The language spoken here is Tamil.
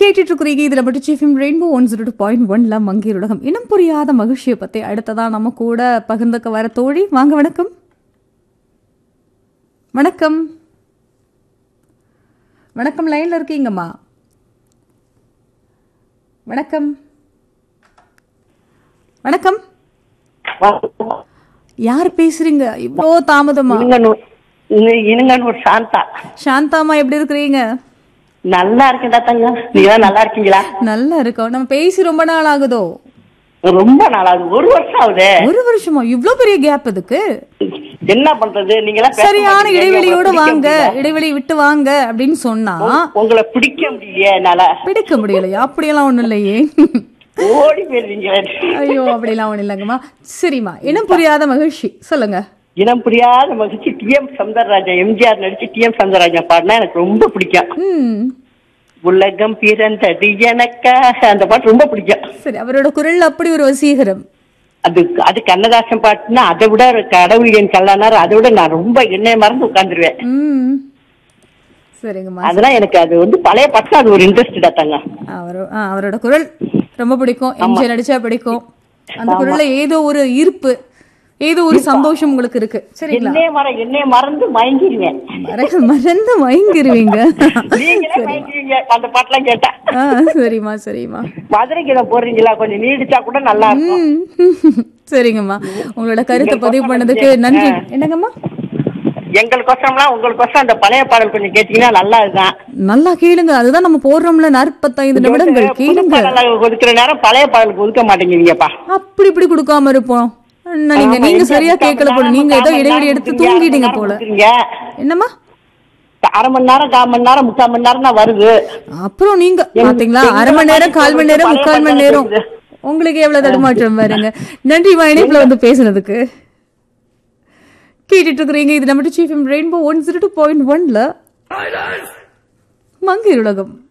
கேட்டுட்டு இருக்கிறீங்க இதுல மட்டும் சிஃபிம் rainbow one zero two point ஒன்ல மங்கீர் உலகம் இனம் புரியாத மகிழ்ச்சியை பத்தி அடுத்ததா நம்ம கூட பகிர்ந்துக்க வர தோழி வாங்க வணக்கம் வணக்கம் வணக்கம் லைன்ல இருக்கீங்கம்மா வணக்கம் வணக்கம் யார் பேசுறீங்க இவ்வளோ தாமதமா இனுங்கனூர் இனு- இனுங்கனூர் சாந்தா சாந்தாமா எப்படி இருக்கிறீங்க நல்லா இருக்கேன்டா தங்க நீங்க நல்லா இருக்கீங்களா நல்லா இருக்கோம் நம்ம பேசி ரொம்ப நாள் ஆகுதோ ரொம்ப நாளாகுது ஒரு வருஷம் ஆகுதே ஒரு வருஷமா இவ்ளோ பெரிய கேப் இதுக்கு என்ன பண்றது நீங்க எல்லாம் பேச சரியான மாட்டீங்க. இடைவெளியோட உங்களை வாங்க பிடிக்க முடியல. இடைவெளி விட்டு வாங்க அப்படின்னு சொன்னா உங்களை பிடிக்க முடியலையே என்னால பிடிக்க முடியலையா அப்படியெல்லாம் ஒண்ணும் இல்லையே ஓடி போயிருவீங்க ஐயோ அப்படிலாம் ஒண்ணும் இல்லைங்கம்மா சரிம்மா இனம் புரியாத மகிழ்ச்சி சொல்லுங்க இனம் புரியாத மகிழ்ச்சி டி எம் சௌந்தரராஜன் எம்ஜிஆர் நடிச்சு டி எம் சௌந்தரராஜன் பாடினா எனக்கு ரொம்ப பிடிக்கும் ம் உலகம் பிறந்தது எனக்காக அந்த பாட்டு ரொம்ப பிடிக்கும் சரி அவரோட குரல் அப்படி ஒரு வசீகரம் அது அது கண்ணதாசன் பாட்டுன்னா அதை விட கடவுள் என் கல்லானார் அதை விட நான் ரொம்ப என்னைய மறந்து உட்காந்துருவேன் ம் சரிங்கம்மா அதெல்லாம் எனக்கு அது வந்து பழைய பாட்டு அது ஒரு இன்ட்ரெஸ்டா தாங்க அவரோ ஆ, அவரோட குரல் ரொம்ப பிடிக்கும் எம்ஜிஆர் நடிச்சா பிடிக்கும் அந்த குரல்ல ஏதோ ஒரு ஈர்ப்பு ஏதோ ஒரு சந்தோஷம் உங்களுக்கு இருக்கு சரிங்களா என்னைய மற என்னைய மறந்து மயங்கிருவேன் மற- மறந்து மயங்கிருவீங்க நீங்களே மயங்கிருவீங்க அந்த பாட்டுலாம் கேட்டா ஆ சரிம்மா சரிம்மா மதுரைக்கு இதை போடுறீங்களா கொஞ்சம் நீடிச்சா கூட நல்லா இருக்கும் ம். சரிங்கம்மா உங்களோட கருத்தை பதிவு பண்ணதுக்கு நன்றி என்னங்கம்மா எங்களுக்கொசரம்லாம் உங்களுக்கொசரம் அந்த பழைய பாடல் கொஞ்சம் கேட்டீங்கன்னா நல்லா இதுதான் நல்லா கேளுங்க அதுதான் நம்ம போடுறோம்ல நாற்பத்தைந்து நிமிடங்கள் புது கேளுங்க பாடல் ஒதுக்குற நேரம் பழைய பாடலுக்கு ஒதுக்க மாட்டேங்கிறீங்கப்பா அப்படி இப்படி கொடுக்காம இருப்போம் அண்ணா, நீங்க ஆமா, நீங்க எங்க சரியா முக்கால் கேட்கல போல மணி நீங்க ஏதோ நேரம், இடைவெளி கால் எடுத்து மணி நேரம் தூங்கிட்டீங்க கொடுக்குறீங்க. போல கொடுக்குறீங்க. என்னம்மா அரை மணி நேரம் கால் மணி நேரம் முக்கால் மணி நேரம் தான் வருது அப்புறம் நீங்க பாத்தீங்களா எங்க அரை மணி நேரம் கால் மணி நேரம் பழைய முக்கால் மணி பந்தல் நேரம் இருக்குது. உங்களுக்கு எவ்வளவு தடுமாற்றம் பாருங்க நன்றி இணைப்புல வந்து பேசுனதுக்கு கேட்டுட்டு இருக்கிறீங்க இது நம்ம சீஃப் Rainbow one zero two point ஒன்ல மங்கீர் உலகம்